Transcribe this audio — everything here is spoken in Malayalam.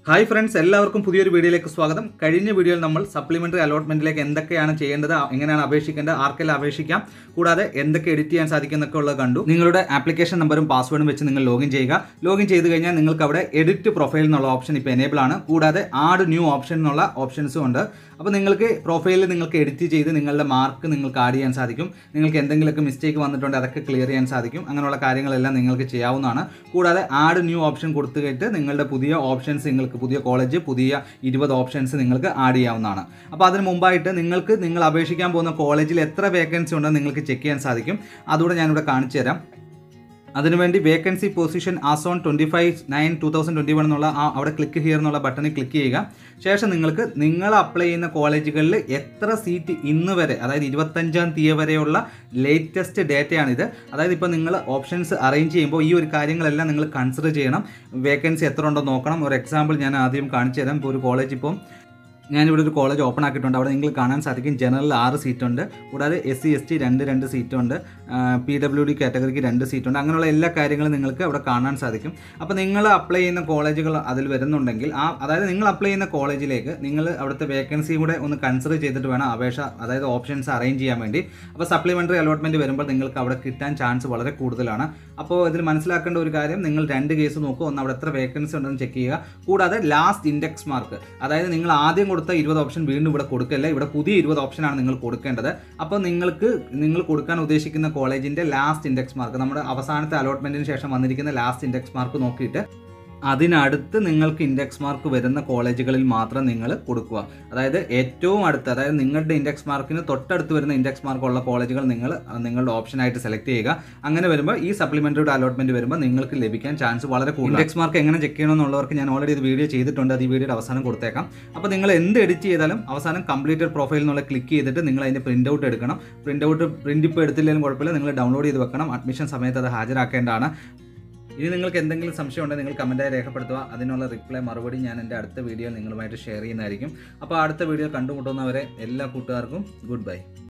ഹായ് ഫ്രണ്ട്സ് എല്ലാവർക്കും പുതിയൊരു വീഡിയോയിലേക്ക് സ്വാഗതം കഴിഞ്ഞ വീഡിയോയിൽ നമ്മൾ സപ്ലിമെന്ററി അലോട്ട്മെന്റിലേക്ക് എന്തൊക്കെയാണ് ചെയ്യേണ്ടത് എങ്ങനെയാണ് അപേക്ഷിക്കേണ്ടത് ആർക്കെല്ലാം അപേക്ഷിക്കാം കൂടാതെ എന്തൊക്കെ എഡിറ്റ് ചെയ്യാൻ സാധിക്കും എന്നൊക്കെ ഉള്ളത് കണ്ടു നിങ്ങളുടെ ആപ്ലിക്കേഷൻ നമ്പറും പാസ്വേഡും വെച്ച് നിങ്ങൾ ലോഗിൻ ചെയ്യുക ലോഗിൻ ചെയ്ത് കഴിഞ്ഞാൽ നിങ്ങൾക്ക് അവിടെ എഡിറ്റ് പ്രൊഫൈൽ എന്നുള്ള ഓപ്ഷൻ ഇപ്പോൾ എനേബിൾ ആണ് കൂടാതെ ആഡ് ന്യൂ ഓപ്ഷൻ എന്നുള്ള ഓപ്ഷൻസും ഉണ്ട് അപ്പോൾ നിങ്ങൾക്ക് പ്രൊഫൈലിൽ നിങ്ങൾക്ക് എഡിറ്റ് ചെയ്ത് നിങ്ങളുടെ മാർക്ക് നിങ്ങൾക്ക് ആഡ് ചെയ്യാൻ സാധിക്കും നിങ്ങൾക്ക് എന്തെങ്കിലുമൊക്കെ മിസ്റ്റേക്ക് വന്നിട്ടുണ്ടെങ്കിൽ അതൊക്കെ ക്ലിയർ ചെയ്യാൻ സാധിക്കും അങ്ങനെയുള്ള കാര്യങ്ങളെല്ലാം നിങ്ങൾക്ക് ചെയ്യാവുന്നതാണ് കൂടാതെ ആഡ് ന്യൂ ഓപ്ഷൻ കൊടുത്തു കഴിഞ്ഞിട്ട് നിങ്ങളുടെ പുതിയ ഓപ്ഷൻസ് നിങ്ങൾക്ക് പുതിയ കോളേജ് പുതിയ ഇരുപത് ഓപ്ഷൻസ് നിങ്ങൾക്ക് ആഡ് ചെയ്യാവുന്നതാണ് അപ്പോൾ അതിന് മുമ്പായിട്ട് നിങ്ങൾക്ക് നിങ്ങൾ അപേക്ഷിക്കാൻ പോകുന്ന കോളേജിൽ എത്ര വേക്കൻസി ഉണ്ടെന്ന് നിങ്ങൾക്ക് ചെക്ക് ചെയ്യാൻ സാധിക്കും അതുകൂടെ ഞാനിവിടെ കാണിച്ചു തരാം അതിനുവേണ്ടി vacancy position as on twenty five nine two thousand twenty one എന്നുള്ള ആ അവിടെ ക്ലിക്ക് ഹിയർ എന്നുള്ള ബട്ടണിൽ ക്ലിക്ക് ചെയ്യുക ശേഷം നിങ്ങൾക്ക് നിങ്ങൾ അപ്ലൈ ചെയ്യുന്ന കോളേജുകളിൽ എത്ര സീറ്റ് ഇന്ന് വരെ അതായത് ഇരുപത്തഞ്ചാം തീയതി വരെയുള്ള ലേറ്റസ്റ്റ് ഡേറ്റയാണിത് അതായത് ഇപ്പോൾ നിങ്ങൾ ഓപ്ഷൻസ് അറേഞ്ച് ചെയ്യുമ്പോൾ ഈ ഒരു കാര്യങ്ങളെല്ലാം നിങ്ങൾ കൺസിഡർ ചെയ്യണം വേക്കൻസി എത്ര ഉണ്ടോ നോക്കണം ഒരു എക്സാമ്പിൾ ഞാൻ ആദ്യം കാണിച്ചു തരാം ഇപ്പോൾ ഒരു കോളേജ് ഇപ്പം ഞാനിവിടെ ഒരു കോളേജ് ഓപ്പൺ ആക്കിയിട്ടുണ്ട് അവിടെ നിങ്ങൾക്ക് കാണാൻ സാധിക്കും ജനറൽ ആറ് സീറ്റുണ്ട് കൂടാതെ എസ് സി എസ് ടി രണ്ട് രണ്ട് സീറ്റുണ്ട് പി ഡബ്ല്യു ഡി കാറ്റഗറിക്ക് രണ്ട് സീറ്റുണ്ട് അങ്ങനെയുള്ള എല്ലാ കാര്യങ്ങളും നിങ്ങൾക്ക് അവിടെ കാണാൻ സാധിക്കും അപ്പോൾ നിങ്ങൾ അപ്ലൈ ചെയ്യുന്ന കോളേജുകൾ അതിൽ വരുന്നുണ്ടെങ്കിൽ ആ അതായത് നിങ്ങൾ അപ്ലൈ ചെയ്യുന്ന കോളേജിലേക്ക് നിങ്ങൾ അവിടുത്തെ വേക്കൻസി കൂടെ ഒന്ന് കൺസിഡർ ചെയ്തിട്ട് വേണം അപേക്ഷ അതായത് ഓപ്ഷൻസ് അറേഞ്ച് ചെയ്യാൻ വേണ്ടി അപ്പോൾ സപ്ലിമെൻ്ററി അലോട്ട്മെൻറ്റ് വരുമ്പോൾ നിങ്ങൾക്ക് അവിടെ കിട്ടാൻ ചാൻസ് വളരെ കൂടുതലാണ് അപ്പോൾ ഇതിൽ മനസ്സിലാക്കേണ്ട ഒരു കാര്യം നിങ്ങൾ രണ്ട് കേസ് നോക്കുക ഒന്ന് അവിടെ എത്ര വേക്കൻസി ഉണ്ടെന്ന് ചെക്ക് ചെയ്യുക കൂടാതെ ലാസ്റ്റ് ഇൻഡെക്സ് മാർക്ക് അതായത് നിങ്ങൾ ആദ്യം കൊടുത്ത ഇരുപത് ഓപ്ഷൻ വീണ്ടും ഇവിടെ കൊടുക്കല്ല ഇവിടെ പുതിയ ഇരുപത് ഓപ്ഷനാണ് നിങ്ങൾ കൊടുക്കേണ്ടത് അപ്പോൾ നിങ്ങൾക്ക് നിങ്ങൾ കൊടുക്കാൻ ഉദ്ദേശിക്കുന്ന കോളേജിൻ്റെ ലാസ്റ്റ് ഇൻഡെക്സ് മാർക്ക് നമ്മുടെ അവസാനത്തെ അലോട്ട്മെൻറ്റിന് ശേഷം വന്നിരിക്കുന്ന ലാസ്റ്റ് ഇൻഡെക്സ് മാർക്ക് നോക്കിയിട്ട് അതിനടുത്ത് നിങ്ങൾക്ക് ഇൻഡെക്സ് മാർക്ക് വരുന്ന കോളേജുകളിൽ മാത്രം നിങ്ങൾ കൊടുക്കുക അതായത് ഏറ്റവും അടുത്ത് അതായത് നിങ്ങളുടെ ഇൻഡെക്സ് മാർക്കിന് തൊട്ടടുത്ത് വരുന്ന ഇൻഡെക്സ് മാർക്ക് ഉള്ള കോളേജുകൾ നിങ്ങൾ നിങ്ങളുടെ ഓപ്ഷനായിട്ട് സെലക്ട് ചെയ്യുക അങ്ങനെ വരുമ്പോൾ ഈ സപ്ലിമെൻ്ററിയുടെ അലോട്ട്മെൻറ്റ് വരുമ്പോൾ നിങ്ങൾക്ക് ലഭിക്കാൻ ചാൻസ് വളരെ കൂടുതൽ ഇൻഡെക്സ് മാർക്ക് എങ്ങനെ ചെക്ക് ചെയ്യണമെന്നുള്ളവർക്ക് ഞാൻ ഓൾറെഡി ഇത് വീഡിയോ ചെയ്തിട്ടുണ്ട് അത് ഈ വീഡിയോയുടെ അവസാനം കൊടുത്തേക്കാം അപ്പോൾ നിങ്ങൾ എന്ത് എഡിറ്റ് ചെയ്താലും അവസാനം കംപ്ലീറ്റഡ് പ്രൊഫൈൽ എന്നുള്ള ക്ലിക്ക് ചെയ്തിട്ട് നിങ്ങൾ അതിൻ്റെ പ്രിൻ്റ് ഔട്ട് എടുക്കണം പ്രിൻ്റ് ഔട്ട് പ്രിൻ്റ് ഇപ്പോൾ എടുത്തില്ലെങ്കിലും കുഴപ്പമില്ല നിങ്ങൾ ഡൗൺലോഡ് ചെയ്ത് വെക്കണം അഡ്മിഷൻ സമയത്ത് അത് ഹാജരാക്കേണ്ടതാണ് ഇനി നിങ്ങൾക്ക് എന്തെങ്കിലും സംശയം ഉണ്ടെങ്കിൽ നിങ്ങൾ കമൻറ്റായി രേഖപ്പെടുത്തുക അതിനുള്ള റിപ്ലൈ മറുപടി ഞാൻ എൻ്റെ അടുത്ത വീഡിയോയിൽ നിങ്ങളുമായിട്ട് ഷെയർ ചെയ്യുന്നതായിരിക്കും അപ്പോൾ അടുത്ത വീഡിയോ കണ്ടുമുട്ടുന്നവരെ എല്ലാ കൂട്ടുകാർക്കും ഗുഡ് ബൈ